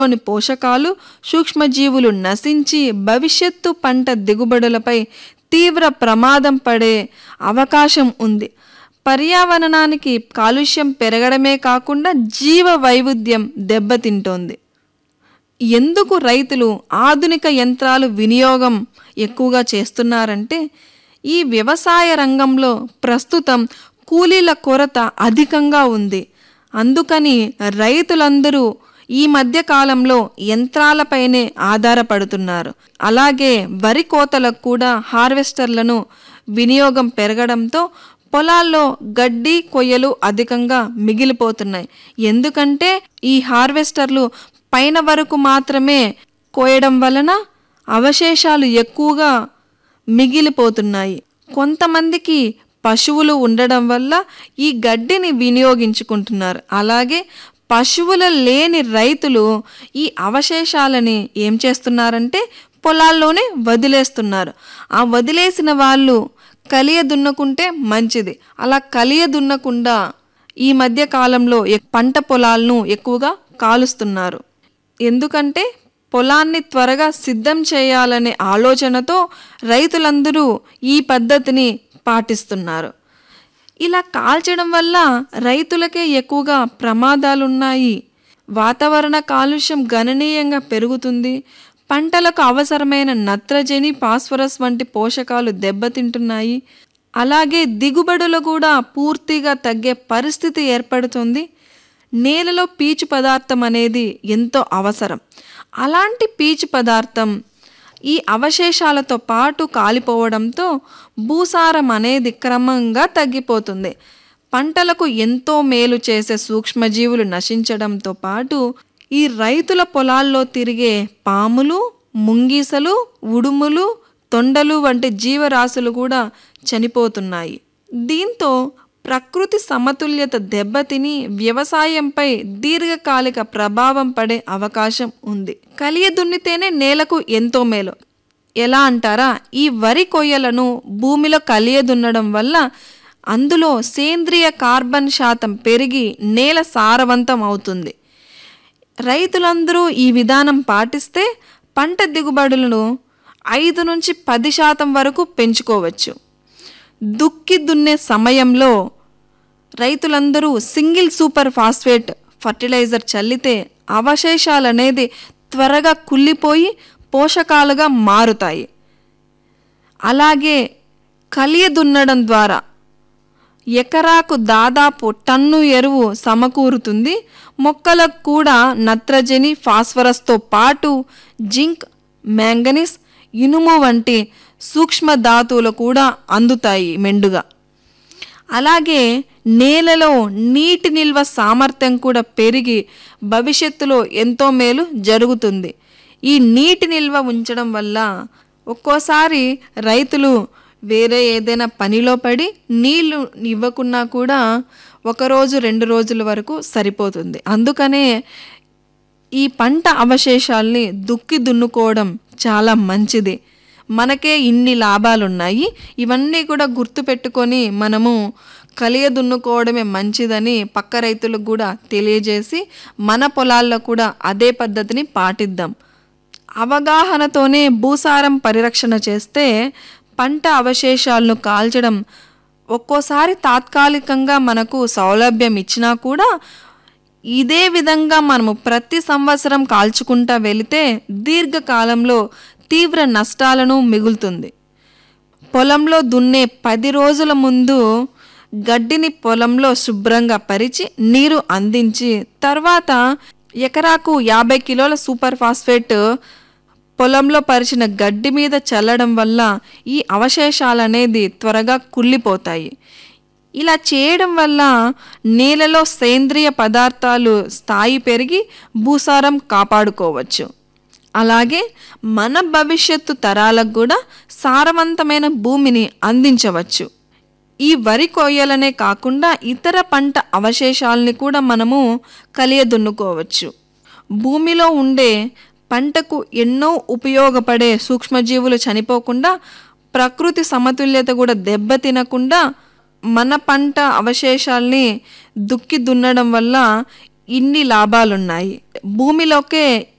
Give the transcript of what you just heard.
లోని పోషకాలు సూక్ష్మజీవులు నశించి భవిష్యత్తు పంట దిగుబడులపై తీవ్ర ప్రమాదం పడే అవకాశం ఉంది పర్యావరణానికి కాలుష్యం పెరగడమే కాకుండా జీవ వైవిధ్యం దెబ్బతింటోంది ఎందుకు రైతులు ఆధునిక యంత్రాలు వినియోగం ఎక్కువగా చేస్తున్నారంటే ఈ వ్యవసాయ రంగంలో ప్రస్తుతం కూలీల కొరత అధికంగా ఉంది అందుకని రైతులందరూ ఈ మధ్య కాలంలో యంత్రాలపైనే ఆధారపడుతున్నారు అలాగే వరి కోతలకు కూడా హార్వెస్టర్లను వినియోగం పెరగడంతో పొలాల్లో గడ్డి కొయ్యలు అధికంగా మిగిలిపోతున్నాయి ఎందుకంటే ఈ హార్వెస్టర్లు పైన వరకు మాత్రమే కోయడం వలన అవశేషాలు ఎక్కువగా మిగిలిపోతున్నాయి కొంతమందికి పశువులు ఉండడం వల్ల ఈ గడ్డిని వినియోగించుకుంటున్నారు అలాగే పశువుల లేని రైతులు ఈ అవశేషాలని ఏం చేస్తున్నారంటే పొలాల్లోనే వదిలేస్తున్నారు ఆ వదిలేసిన వాళ్ళు కలియ దున్నకుంటే మంచిది అలా కలియ దున్నకుండా ఈ మధ్య కాలంలో ఎక్- పంట పొలాలను ఎక్కువగా కాలుస్తున్నారు ఎందుకంటే పొలాన్ని త్వరగా సిద్ధం చేయాలనే ఆలోచనతో రైతులందరూ ఈ పద్ధతిని పాటిస్తున్నారు ఇలా కాల్చడం వల్ల రైతులకే ఎక్కువగా ప్రమాదాలున్నాయి వాతావరణ కాలుష్యం గణనీయంగా పెరుగుతుంది పంటలకు అవసరమైన నత్రజని ఫాస్ఫరస్ వంటి పోషకాలు దెబ్బతింటున్నాయి అలాగే దిగుబడులు కూడా పూర్తిగా తగ్గే పరిస్థితి ఏర్పడుతుంది నేలలో పీచు పదార్థం అనేది ఎంతో అవసరం అలాంటి పీచు పదార్థం ఈ అవశేషాలతో పాటు కాలిపోవడంతో భూసారం అనేది క్రమంగా తగ్గిపోతుంది పంటలకు ఎంతో మేలు చేసే సూక్ష్మజీవులు నశించడంతో పాటు ఈ రైతుల పొలాల్లో తిరిగే పాములు ముంగీసలు ఉడుములు తొండలు వంటి జీవరాశులు కూడా చనిపోతున్నాయి దీంతో ప్రకృతి సమతుల్యత దెబ్బతిని వ్యవసాయంపై దీర్ఘకాలిక ప్రభావం పడే అవకాశం ఉంది కలియ దున్నితేనే నేలకు ఎంతో మేలు ఎలా అంటారా ఈ వరి కొయ్యలను భూమిలో కలియ దున్నడం వల్ల అందులో సేంద్రియ కార్బన్ శాతం పెరిగి నేల సారవంతం అవుతుంది రైతులందరూ ఈ విధానం పాటిస్తే పంట దిగుబడులను ఐదు నుంచి పది శాతం వరకు పెంచుకోవచ్చు దుక్కి దున్నే సమయంలో రైతులందరూ సింగిల్ సూపర్ ఫాస్ఫేట్ ఫర్టిలైజర్ చల్లితే అవశేషాలు అనేది త్వరగా కుళ్ళిపోయి పోషకాలుగా మారుతాయి అలాగే కలియ దున్నడం ద్వారా ఎకరాకు దాదాపు టన్ను ఎరువు సమకూరుతుంది మొక్కలకు కూడా నత్రజని ఫాస్ఫరస్తో పాటు జింక్ మ్యాంగనీస్ ఇనుము వంటి సూక్ష్మ ధాతువులు కూడా అందుతాయి మెండుగా అలాగే నేలలో నీటి నిల్వ సామర్థ్యం కూడా పెరిగి భవిష్యత్తులో ఎంతో మేలు జరుగుతుంది ఈ నీటి నిల్వ ఉంచడం వల్ల ఒక్కోసారి రైతులు వేరే ఏదైనా పనిలో పడి నీళ్లు ఇవ్వకున్నా కూడా ఒకరోజు రెండు రోజుల వరకు సరిపోతుంది అందుకనే ఈ పంట అవశేషాల్ని దుక్కి దున్నుకోవడం చాలా మంచిది మనకే ఇన్ని లాభాలున్నాయి ఇవన్నీ కూడా గుర్తుపెట్టుకొని మనము కలియ దున్నుకోవడమే మంచిదని పక్క రైతులకు కూడా తెలియజేసి మన పొలాల్లో కూడా అదే పద్ధతిని పాటిద్దాం అవగాహనతోనే భూసారం పరిరక్షణ చేస్తే పంట అవశేషాలను కాల్చడం ఒక్కోసారి తాత్కాలికంగా మనకు సౌలభ్యం ఇచ్చినా కూడా ఇదే విధంగా మనము ప్రతి సంవత్సరం కాల్చుకుంటా వెళితే దీర్ఘకాలంలో తీవ్ర నష్టాలను మిగులుతుంది పొలంలో దున్నే పది రోజుల ముందు గడ్డిని పొలంలో శుభ్రంగా పరిచి నీరు అందించి తర్వాత ఎకరాకు యాభై కిలోల సూపర్ ఫాస్ఫేట్ పొలంలో పరిచిన గడ్డి మీద చల్లడం వల్ల ఈ అవశేషాలు అనేది త్వరగా కుళ్ళిపోతాయి ఇలా చేయడం వల్ల నేలలో సేంద్రియ పదార్థాలు స్థాయి పెరిగి భూసారం కాపాడుకోవచ్చు అలాగే మన భవిష్యత్తు తరాలకు కూడా సారవంతమైన భూమిని అందించవచ్చు ఈ వరి కొయ్యలనే కాకుండా ఇతర పంట అవశేషాలని కూడా మనము కలియ దున్నుకోవచ్చు భూమిలో ఉండే పంటకు ఎన్నో ఉపయోగపడే సూక్ష్మజీవులు చనిపోకుండా ప్రకృతి సమతుల్యత కూడా దెబ్బతినకుండా మన పంట అవశేషాల్ని దుక్కి దున్నడం వల్ల ఇన్ని లాభాలున్నాయి భూమిలోకే